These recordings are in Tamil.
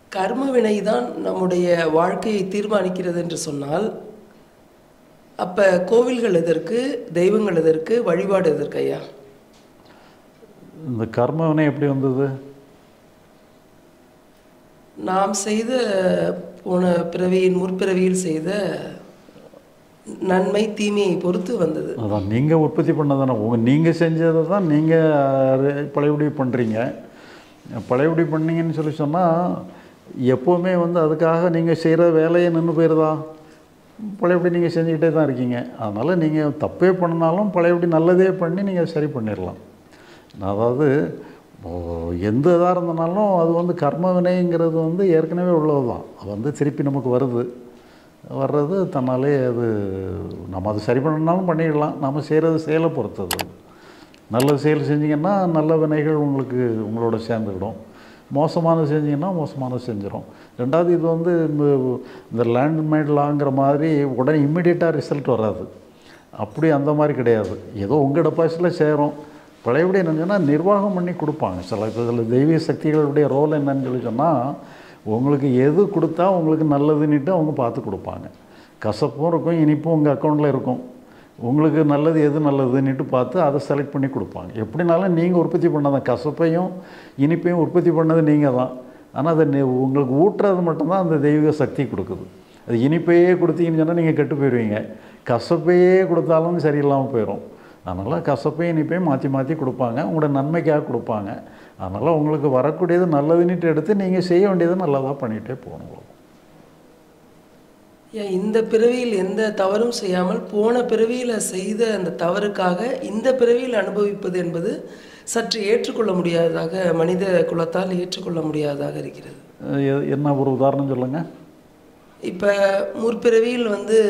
கர்ம வினை தான் நம்முடைய வாழ்க்கையை தீர்மானிக்கிறது என்று சொன்னால் அப்ப கோவில்கள் எதற்கு தெய்வங்கள் எதற்கு வழிபாடு எதற்கு ஐயா இந்த கர்மவினை எப்படி வந்தது நாம் செய்த போன பிறவியின் முற்பிறவியில் செய்த நன்மை தீமையை பொறுத்து வந்தது அதான் நீங்கள் உற்பத்தி பண்ணதானே உங்கள் நீங்கள் செஞ்சதை தான் நீங்கள் பழையபடி பண்ணுறீங்க பழையபடி பண்ணீங்கன்னு சொல்லி சொன்னால் எப்போவுமே வந்து அதுக்காக நீங்கள் செய்கிற வேலையை நின்று போயிருதா பழையபடி நீங்கள் செஞ்சுக்கிட்டே தான் இருக்கீங்க அதனால் நீங்கள் தப்பே பண்ணாலும் பழையபடி நல்லதே பண்ணி நீங்கள் சரி பண்ணிடலாம் அதாவது ஓ, எந்த இதாக இருந்தனாலும் அது வந்து கர்ம வினைங்கிறது வந்து ஏற்கனவே உள்ளது தான் அது வந்து திருப்பி நமக்கு வருது வர்றது தன்னாலே அது நம்ம அது சரி பண்ணனாலும் பண்ணிடலாம் நம்ம செய்கிறது செயலை பொறுத்தது அது. நல்ல செயல் செஞ்சீங்கன்னா நல்ல வினைகள் உங்களுக்கு உங்களோட சேர்ந்துக்கிடும் மோசமானது செஞ்சீங்கன்னா மோசமானது செஞ்சிடும் ரெண்டாவது இது வந்து இந்த- இந்த லேண்ட்மேட் லாங்கிற மாதிரி உடனே இம்மிடியட்டாக ரிசல்ட் வராது அப்படி அந்த மாதிரி கிடையாது ஏதோ உங்கள் டெபாசிட்டில் சேரும் பழையபடி என்னன்னு சொன்னால் நிர்வாகம் பண்ணி கொடுப்பாங்க சில இப்போ இதில் தெய்வீக சக்திகளுடைய ரோல் என்னன்னு சொல்லி சொன்னால் உங்களுக்கு எது கொடுத்தா உங்களுக்கு நல்லதுன்னுட்டு அவங்க பார்த்து கொடுப்பாங்க கசப்பும் இருக்கும் இனிப்பும் உங்கள் அக்கௌண்ட்டில் இருக்கும் உங்களுக்கு நல்லது எது நல்லதுன்னுட்டு பார்த்து அதை செலக்ட் பண்ணி கொடுப்பாங்க எப்படினாலும் நீங்கள் உற்பத்தி பண்ணதான் கசப்பையும் இனிப்பையும் உற்பத்தி பண்ணது நீங்கள் தான் ஆனால் அதை நி- உங்களுக்கு ஊட்டுறது மட்டும்தான் அந்த தெய்வீக சக்தி கொடுக்குது அது இனிப்பையே கொடுத்தீங்கன்னு சொன்னால் நீங்கள் கெட்டு போயிடுவீங்க கசப்பையே கொடுத்தாலும் சரியில்லாமல் போயிடும் அதனால் கசப்பையும் இனிப்பையும் மாற்றி மாற்றி கொடுப்பாங்க உங்களோட நன்மைக்காக கொடுப்பாங்க அதனால் உங்களுக்கு வரக்கூடியது நல்லதுன்னுட்டு எடுத்து நீங்கள் செய்ய வேண்டியதை நல்லதாக பண்ணிகிட்டே போகணும் ஏன் இந்த பிறவியில் எந்த தவறும் செய்யாமல் போன பிறவியில் செய்த அந்த தவறுக்காக இந்த பிறவியில் அனுபவிப்பது என்பது சற்று ஏற்றுக்கொள்ள முடியாததாக மனித குலத்தால் ஏற்றுக்கொள்ள முடியாததாக இருக்கிறது அஹ் எ- என்ன ஒரு உதாரணம் சொல்லுங்கள் இப்போ முற்பிறவியில் வந்து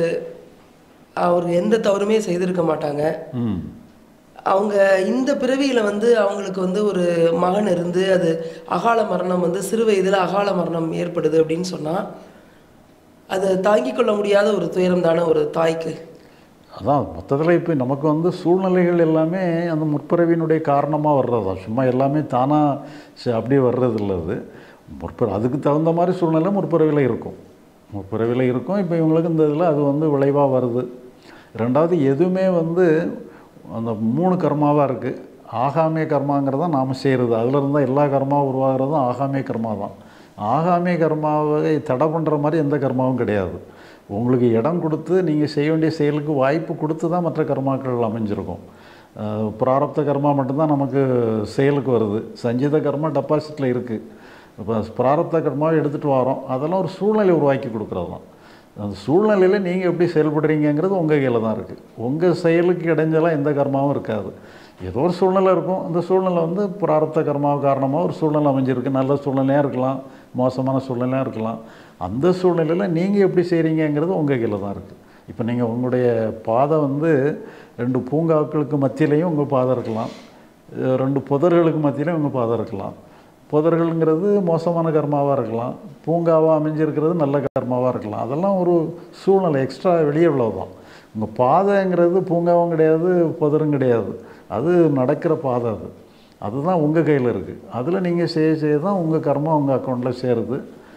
அவர் எந்த தவறுமே செய்திருக்க மாட்டாங்க ம் அவங்க இந்த பிறவியில் வந்து அவங்களுக்கு வந்து ஒரு மகன் இருந்து அது அகால மரணம் வந்து சிறு வயதில் அகால மரணம் ஏற்படுது அப்படின்னு சொன்னால் அதை தாங்கிக் கொள்ள முடியாத ஒரு துயரம் தானே ஒரு தாய்க்கு அதான் மொத்தத்தில் இப்போ நமக்கு வந்து சூழ்நிலைகள் எல்லாமே அந்த முற்பிறவியினுடைய காரணமாக வர்றது தான் சும்மா எல்லாமே தானாக அப்படியே வர்றது இல்லை அது முற்பிற அதுக்கு தகுந்த மாதிரி சூழ்நிலை முற்பிறவியில் இருக்கும் முற்பிறவியில் இருக்கும் இப்போ இவங்களுக்கு இந்த இதில் அது வந்து விளைவாக வருது ரெண்டாவது எதுவுமே வந்து அந்த மூணு கர்மாவாக இருக்குது ஆகாமிய கர்மாங்கிறத நாம் செய்கிறது அதில் இருந்தால் எல்லா கர்மாவும் உருவாகிறதும் ஆகாமிய கர்மா தான் ஆகாமிய கர்மாவை தடை பண்ணுற மாதிரி எந்த கர்மாவும் கிடையாது உங்களுக்கு இடம் கொடுத்து நீங்கள் செய்ய வேண்டிய செயலுக்கு வாய்ப்பு கொடுத்து தான் மற்ற கர்மாக்கள் அமைஞ்சிருக்கும் அஹ் பிராரப்த கர்மா மட்டும்தான் நமக்கு செயலுக்கு வருது சஞ்சித கர்மா டெபாசிட்டில் இருக்குது இப்போ பிராரப்த கர்மாவை எடுத்துகிட்டு வரோம் அதெல்லாம் ஒரு சூழ்நிலை உருவாக்கி கொடுக்குறது தான் அந்த சூழ்நிலையில் நீங்கள் எப்படி செயல்படுறீங்கங்கிறது உங்கள் கையில் தான் இருக்குது உங்கள் செயலுக்கு இடைஞ்சலாம் எந்த கர்மாவும் இருக்காது ஏதோ ஒரு சூழ்நிலை இருக்கும் அந்த சூழ்நிலை வந்து பிராரப்த கர்மாவு காரணமாக ஒரு சூழ்நிலை அமைஞ்சிருக்கு நல்ல சூழ்நிலையாக இருக்கலாம் மோசமான சூழ்நிலையாக இருக்கலாம் அந்த சூழ்நிலையில் நீங்கள் எப்படி செய்கிறீங்கங்கிறது உங்கள் கையில் தான் இருக்குது இப்போ நீங்கள் உங்களுடைய பாதை வந்து ரெண்டு பூங்காக்களுக்கு மத்தியிலையும் உங்கள் பாதை இருக்கலாம் அஹ் ரெண்டு புதர்களுக்கு மத்தியிலையும் உங்கள் பாதை இருக்கலாம் புதர்கள்ங்கிறது மோசமான கர்மாவாக இருக்கலாம் பூங்காவாக அமைஞ்சிருக்கிறது நல்ல கர்மாவாக இருக்கலாம் அதெல்லாம் ஒரு சூழ்நிலை எக்ஸ்ட்ரா வெளியே உள்ளது தான் உங்கள் பாதைங்கிறது பூங்காவும் கிடையாது புதரும் கிடையாது அது நடக்கிற பாதை அது அதுதான் உங்கள் கையில் இருக்குது அதில் நீங்கள் செய்ய செய்ய தான் உங்கள் கர்மா உங்கள் அக்கௌண்ட்டில் சேருது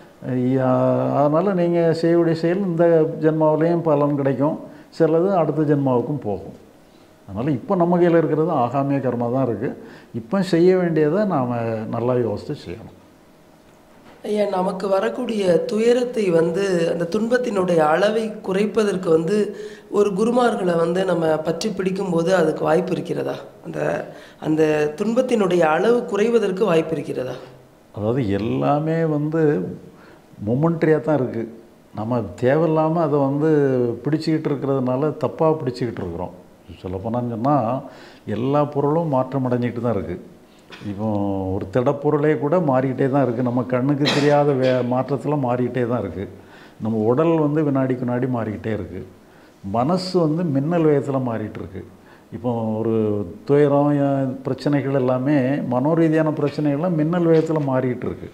அதனால் நீங்கள் செய்யக்கூடிய செயல் இந்த ஜென்மாவிலையும் பலன் கிடைக்கும் சிலது அடுத்த ஜென்மாவுக்கும் போகும் அதனால் இப்போ நம்ம கையில் இருக்கிறது ஆகாமிய கர்மா தான் இருக்குது இப்போ செய்ய வேண்டியதை நாம் நல்லா யோசித்து செய்யணும் ஐயா நமக்கு வரக்கூடிய துயரத்தை வந்து அந்த துன்பத்தினுடைய அளவை குறைப்பதற்கு வந்து ஒரு குருமார்களை வந்து நம்ம பற்றி பிடிக்கும்போது அதுக்கு வாய்ப்பு இருக்கிறதா அந்த அந்த துன்பத்தினுடைய அளவு குறைவதற்கு வாய்ப்பு இருக்கிறதா அதாவது எல்லாமே வந்து மொமெண்ட்ரியாக தான் இருக்குது நம்ம தேவையில்லாமல் அதை வந்து பிடிச்சிக்கிட்டு இருக்கிறதுனால தப்பாக பிடிச்சிக்கிட்டு இருக்கிறோம் சொல்லப்போனான்னு சொன்னால் எல்லா பொருளும் மாற்றம் அடைஞ்சிக்கிட்டு தான் இருக்குது இப்போ ஒரு திடப்பொருளே கூட மாறிக்கிட்டே தான் இருக்குது நம்ம கண்ணுக்கு தெரியாத வே மாற்றத்தில் மாறிக்கிட்டே தான் இருக்குது நம்ம உடல் வந்து வினாடிக்கு வினாடி மாறிக்கிட்டே இருக்குது மனசு வந்து மின்னல் வேகத்தில் மாறிட்டு இருக்கு இப்போ ஒரு துயரம் அஹ், பிரச்சனைகள் எல்லாமே மனோரீதியான பிரச்சனைகள்லாம் மின்னல் வேகத்தில் மாறிக்கிட்டு இருக்கு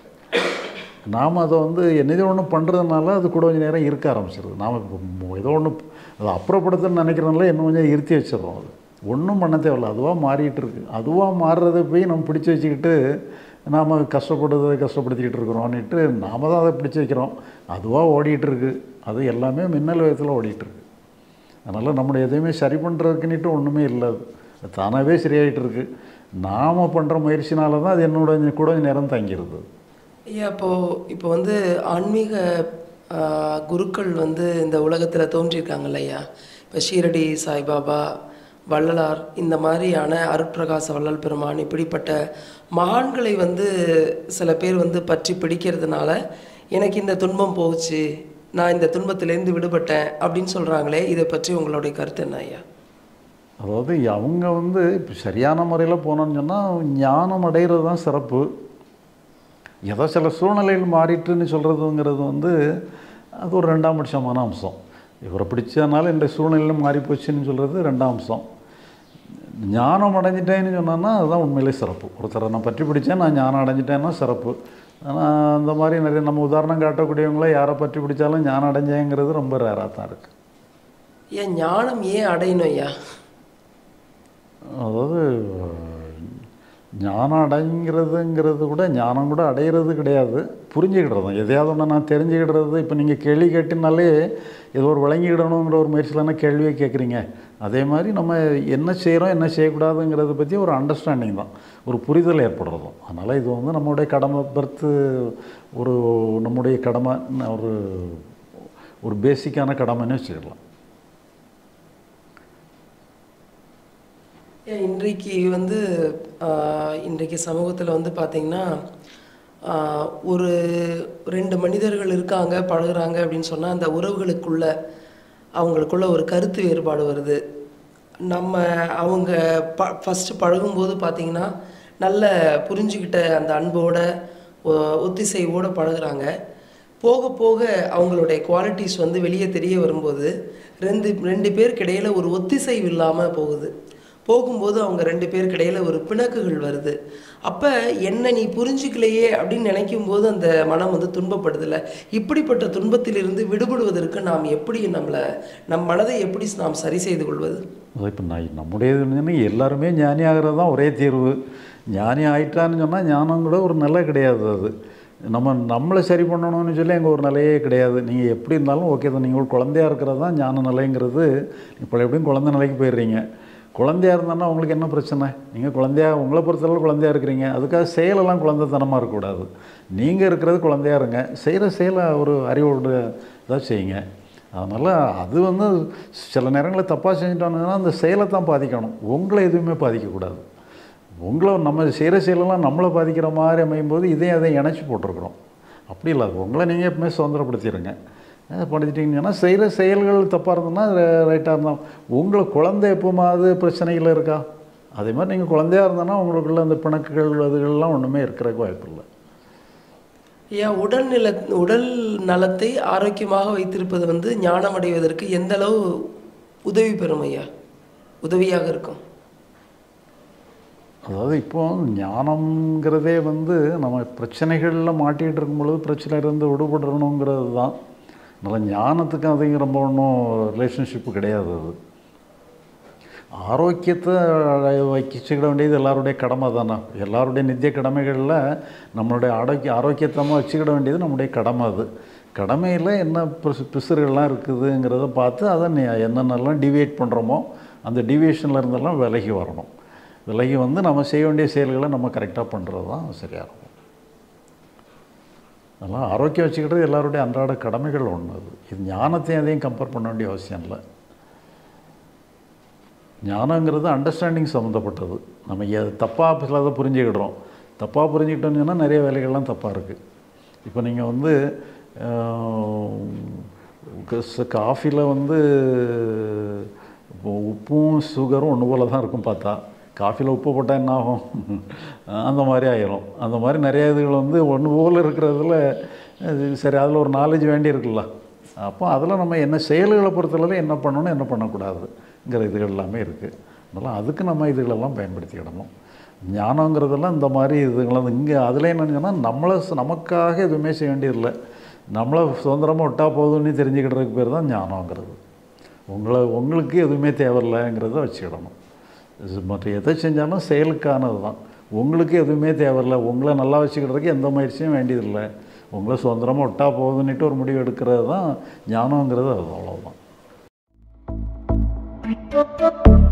நாம் அதை வந்து என்னதோ ஒன்று பண்ணுறதுனால அது கூட கொஞ்சம் நேரம் இருக்க ஆரம்பிச்சிருது நாம் இப்போ ஏதோ ஒன்று அதை அப்புறப்படுத்தணும்னு நினைக்கிறனால இன்னும் கொஞ்சம் இருத்தி வச்சிடுறோம் அது ஒன்றும் பண்ண தேவையில்ல அதுவாக மாறிட்டு இருக்கு அதுவாக மாறுறதை போய் நம்ம பிடிச்சி வச்சுக்கிட்டு நாம் கஷ்டப்படுறதை கஷ்டப்படுத்திக்கிட்டு இருக்கிறோன்னுட்டு நாம தான் அதை பிடிச்சி வைக்கிறோம் அதுவாக ஓடிட்டு இருக்கு அது எல்லாமே மின்னல் வேகத்தில் ஓடிட்டு இருக்கு அதனால் நம்முடைய எதையுமே சரி பண்ணுறதுக்குன்னுட்டு ஒன்றுமே இல்லை அது. அது தானாகவே சரியாயிட்டு இருக்கு நாம் பண்ணுற முயற்சினால தான் அது என்னோட கூட கொஞ்சம் நேரம் தங்கிடுது ஐயா இப்போ இப்போ வந்து ஆன்மீக ஆ, குருக்கள் வந்து இந்த உலகத்தில் தோன்றியிருக்காங்கல்ல ஐயா இப்போ ஷீரடி சாய்பாபா வள்ளலார் இந்த மாதிரியான அருட்பிரகாச வள்ளல் பெருமான் இப்படிப்பட்ட மகான்களை வந்து சில பேர் வந்து பற்றி பிடிக்கிறதுனால எனக்கு இந்த துன்பம் போச்சு நான் இந்த துன்பத்திலேருந்து விடுபட்டேன் அப்படின்னு சொல்கிறாங்களே இதை பற்றி உங்களுடைய கருத்து என்ன ஐயா அதாவது அவங்க வந்து இப்போ சரியான முறையில் போனோம்னு சொன்னால் ஞானம் அடைகிறது தான் சிறப்பு ஏதோ சில சூழ்நிலைகள் மாறிட்டுன்னு சொல்கிறதுங்கிறது வந்து அது ஒரு ரெண்டாம் பட்சமான அம்சம் இவரை பிடிச்சதுனால இந்த சூழ்நிலையில் மாறி போச்சுன்னு சொல்கிறது ரெண்டாம் அம்சம் ஞானம் அடைஞ்சிட்டேன்னு சொன்னோன்னா அதுதான் உண்மையிலே சிறப்பு ஒருத்தரை நான் பற்றி பிடிச்சேன் நான் ஞானம் அடைஞ்சிட்டேன்னா சிறப்பு ஆனால் அந்த மாதிரி நிறைய நம்ம உதாரணம் காட்டக்கூடியவங்கள யாரை பற்றி பிடிச்சாலும் ஞானம் அடைஞ்சேங்கிறது ரொம்ப ரேராக தான் இருக்குது ஏன் ஞானம் ஏன் அடையணும் ஐயா அதாவது ஞானம் அடைங்கிறதுங்கிறது கூட ஞானம் கூட அடையிறது கிடையாது புரிஞ்சுக்கிடுறது தான் எதையாவது ஒன்று நான் தெரிஞ்சுக்கிடுறது இப்போ நீங்கள் கேள்வி கேட்டினாலே ஏதோ ஒரு விளங்கிடணுங்கிற ஒரு முயற்சியில் என்ன கேள்வியை கேட்குறீங்க அதே மாதிரி நம்ம என்ன செய்கிறோம் என்ன செய்யக்கூடாதுங்கிறத பற்றி ஒரு அண்டர்ஸ்டாண்டிங் தான் ஒரு புரிதல் ஏற்படுறதும் அதனால் இது வந்து நம்மளுடைய கடமை பர்த்து ஒரு நம்முடைய கடமை ஒரு ஒரு பேசிக்கான கடமைன்னு வச்சுக்கலாம் ஏன் இன்றைக்கு வந்து ஆஹ், இன்றைக்கு சமூகத்தில் வந்து பார்த்திங்கன்னா ஆஹ், ஒரு ரெண்டு மனிதர்கள் இருக்காங்க பழகுறாங்க அப்படின்னு சொன்னால் அந்த உறவுகளுக்குள்ள அவங்களுக்குள்ள ஒரு கருத்து வேறுபாடு வருது நம்ம அவங்க ப ஃபஸ்ட்டு பழகும்போது பார்த்திங்கன்னா நல்ல புரிஞ்சுக்கிட்ட அந்த அன்போட ஒ- ஒத்திசைவோட பழகுறாங்க போக போக அவங்களுடைய குவாலிட்டிஸ் வந்து வெளியே தெரிய வரும்போது ரெண்டு ரெண்டு பேருக்கு இடையில ஒரு ஒத்திசைவு இல்லாமல் போகுது போகும்போது அவங்க ரெண்டு பேருக்கு இடையில ஒரு பிணக்குகள் வருது அப்போ என்ன நீ புரிஞ்சுக்கலையே அப்படின்னு நினைக்கும் போது அந்த மனம் வந்து துன்பப்படுதில்ல இப்படிப்பட்ட துன்பத்திலிருந்து விடுபடுவதற்கு நாம் எப்படி நம்மளை நம் மனதை எப்படி நாம் சரி செய்து கொள்வது அது இப்போ நான் நம்முடைய இதுன்னு எல்லாருமே ஞானி ஆகிறது தான் ஒரே தீர்வு ஞானி ஆயிட்டான்னு சொன்னால் ஞானம் கூட ஒரு நிலை கிடையாது அது நம்ம நம்மளை சரி பண்ணணும்னு சொல்லி அங்கே ஒரு நிலையே கிடையாது நீங்கள் எப்படி இருந்தாலும் ஓகே தான் நீங்கள் ஒரு குழந்தையா இருக்கிறது தான் ஞான நிலைங்கிறது இப்போ எப்படியும் குழந்தை நிலைக்கு போயிடுறீங்க குழந்தையா இருந்தான்னா உங்களுக்கு என்ன பிரச்சனை நீங்கள் குழந்தையா உங்களை பொறுத்தளவு குழந்தையா இருக்கிறீங்க அதுக்காக செயலெல்லாம் குழந்தைத்தனமாக இருக்கக்கூடாது நீங்கள் இருக்கிறது குழந்தையா இருங்க செய்கிற செயலை ஒரு அறிவோடு இதாக செய்யுங்க அதனால் அது வந்து சில நேரங்களில் தப்பாக செஞ்சிட்டோம்னா அந்த செயலை தான் பாதிக்கணும் உங்களை எதுவுமே பாதிக்கக்கூடாது உங்களை நம்ம செய்கிற செயலெல்லாம் நம்மளை பாதிக்கிற மாதிரி அமையும் போது இதையும் அதை இணைச்சி போட்டிருக்கிறோம் அப்படி இல்லை அது உங்களை நீங்கள் எப்பவுமே சுதந்திரப்படுத்திடுங்க அஹ் படுத்திட்டீங்கன்னா செய்கிற செயல்கள் தப்பாக இருந்ததுன்னா ரைட்டாக இருந்தால் உங்களை குழந்தை எப்போமாவது பிரச்சனைகள் இருக்கா அதே மாதிரி நீங்கள் குழந்தையா இருந்தோன்னா உங்களுக்குள்ள அந்த பிணக்குகள் அதுகள்லாம் ஒன்றுமே இருக்கிறதுக்கு வாய்ப்பு இல்லை ஏன் உடல் நில உடல் நலத்தை ஆரோக்கியமாக வைத்திருப்பது வந்து ஞானம் அடைவதற்கு எந்த அளவு உதவி பெறும் ஐயா உதவியாக இருக்கும் அதாவது இப்போ ஞானம்ங்கிறதே வந்து நம்ம பிரச்சனைகளில் மாட்டிகிட்டு இருக்கும் பொழுது பிரச்சனையிலேருந்து விடுபடணுங்கிறது தான் அதனால் ஞானத்துக்கு அதுக்கு ரொம்ப ஒன்றும் ரிலேஷன்ஷிப்பு கிடையாது அது ஆரோக்கியத்தை வச்சுக்கிட வேண்டியது எல்லாருடைய கடமை தானே எல்லாருடைய நித்திய கடமைகளில் நம்மளுடைய ஆரோக்கிய ஆரோக்கியத்தமாக வச்சுக்கிட வேண்டியது நம்முடைய கடமை அது கடமையில் என்ன பிசு பிசுறுகள்லாம் இருக்குதுங்கிறத பார்த்து அதை நீ என்னென்னலாம் டிவியேட் பண்ணுறோமோ அந்த டிவியேஷனில் இருந்தெல்லாம் விலகி வரணும் விலகி வந்து நம்ம செய்ய வேண்டிய செயல்களை நம்ம கரெக்டாக பண்ணுறது தான் சரியாக இருக்கும் அதெல்லாம் ஆரோக்கியம் வச்சுக்கிறது எல்லாருடைய அன்றாட கடமைகள் ஒன்று அது இது ஞானத்தையும் அதையும் கம்பேர் பண்ண வேண்டிய அவசியம் இல்லை ஞானங்கிறது அண்டர்ஸ்டாண்டிங் சம்மந்தப்பட்டது நம்ம எ தப்பாக சிலதை புரிஞ்சுக்கிடுறோம் தப்பாக புரிஞ்சுக்கிட்டோம்னு சொன்னால் நிறைய வேலைகள்லாம் தப்பாக இருக்குது இப்போ நீங்கள் வந்து காஃபியில் வந்து இப்போ உப்பும் சுகரும் ஒன்று போல தான் இருக்கும் பார்த்தா காஃபியில் உப்பு போட்டால் என்ன ஆகும் அந்த மாதிரி ஆயிரும் அந்த மாதிரி நிறைய இதுகள் வந்து ஒன்று போல் இருக்கிறதுல அது சரி அதில் ஒரு நாலேஜ் வேண்டி இருக்குல்ல அப்போ அதில் நம்ம என்ன செயல்களை பொறுத்தளவில் என்ன பண்ணணும் என்ன பண்ணக்கூடாதுங்கிற இதுகள் எல்லாமே இருக்குது அதனால் அதுக்கு நம்ம இதுகளெல்லாம் பயன்படுத்திக்கிடணும் ஞானங்கிறதெல்லாம் இந்த மாதிரி இதுகளை இங்கே அதில் என்னன்னு சொன்னால் நம்மளை நமக்காக எதுவுமே செய்ய வேண்டியதில்லை நம்மளை சுதந்திரமாக விட்டா போதும்னு தெரிஞ்சுக்கிட்டதுக்கு பேர் தான் ஞானங்கிறது உங்களை உங்களுக்கு எதுவுமே தேவையில்லைங்கிறத வச்சுக்கிடணும் இது மற்ற எதை செஞ்சாலும் செயலுக்கானது தான் உங்களுக்கு எதுவுமே தேவையில்லை உங்களை நல்லா வச்சுக்கிறதுக்கு எந்த முயற்சியும் வேண்டியதில்லை உங்களை சுதந்திரமாக விட்டா போகுதுன்னுட்டு ஒரு முடிவு எடுக்கிறது தான் ஞானங்கிறது அது அவ்வளோதான்